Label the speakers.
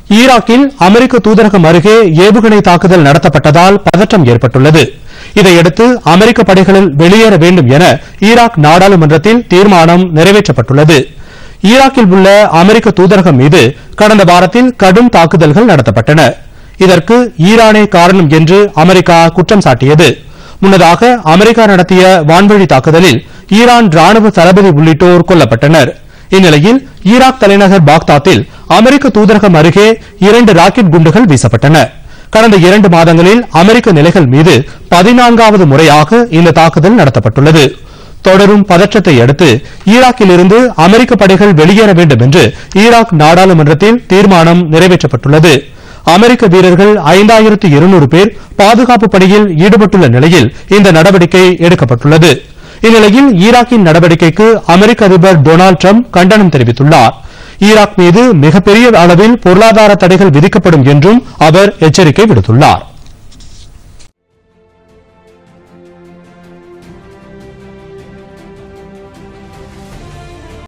Speaker 1: ஈராக்கில் அமெரிக்க தூதரகம் அருகே ஏவுகணை தாக்குதல் நடத்தப்பட்டதால் பதற்றம் ஏற்பட்டுள்ளது இதையடுத்து அமெரிக்க படைகளில் வெளியேற வேண்டும் என ஈராக் நாடாளுமன்றத்தில் தீர்மானம் நிறைவேற்றப்பட்டுள்ளது ஈராக்கில் உள்ள அமெரிக்க தூதரகம் மீது கடந்த வாரத்தில் கடும் தாக்குதல்கள் நடத்தப்பட்டன இதற்கு ஈரானே காரணம் என்று அமெரிக்கா குற்றம் சாட்டியது முன்னதாக அமெரிக்கா நடத்திய வான்வழி தாக்குதலில் ஈரான் ராணுவ தளபதி உள்ளிட்டோர் கொல்லப்பட்டனர் இந்நிலையில் ஈராக் தலைநகர் பாக்தாத்தில் அமெரிக்க தூதரகம் அருகே இரண்டு ராக்கெட் குண்டுகள் வீசப்பட்டன கடந்த இரண்டு மாதங்களில் அமெரிக்க நிலைகள் மீது பதினான்காவது முறையாக இந்த தாக்குதல் நடத்தப்பட்டுள்ளது தொடரும் பதற்றத்தை அடுத்து ஈராக்கிலிருந்து அமெரிக்க படைகள் வெளியேற வேண்டும் என்று ஈராக் நாடாளுமன்றத்தில் தீர்மானம் நிறைவேற்றப்பட்டுள்ளது அமெரிக்க வீரர்கள் ஐந்தாயிரத்து இருநூறு பேர் பாதுகாப்பு பணியில் ஈடுபட்டுள்ள நிலையில் இந்த நடவடிக்கை எடுக்கப்பட்டுள்ளது இந்நிலையில் ஈராக்கின் நடவடிக்கைக்கு அமெரிக்க அதிபர் டொனால்டு டிரம்ப் கண்டனம் தெரிவித்துள்ளார் ஈராக் மீது மிகப்பெரிய அளவில் பொருளாதார தடைகள் விதிக்கப்படும் என்றும் அவர் எச்சரிக்கை விடுத்துள்ளார்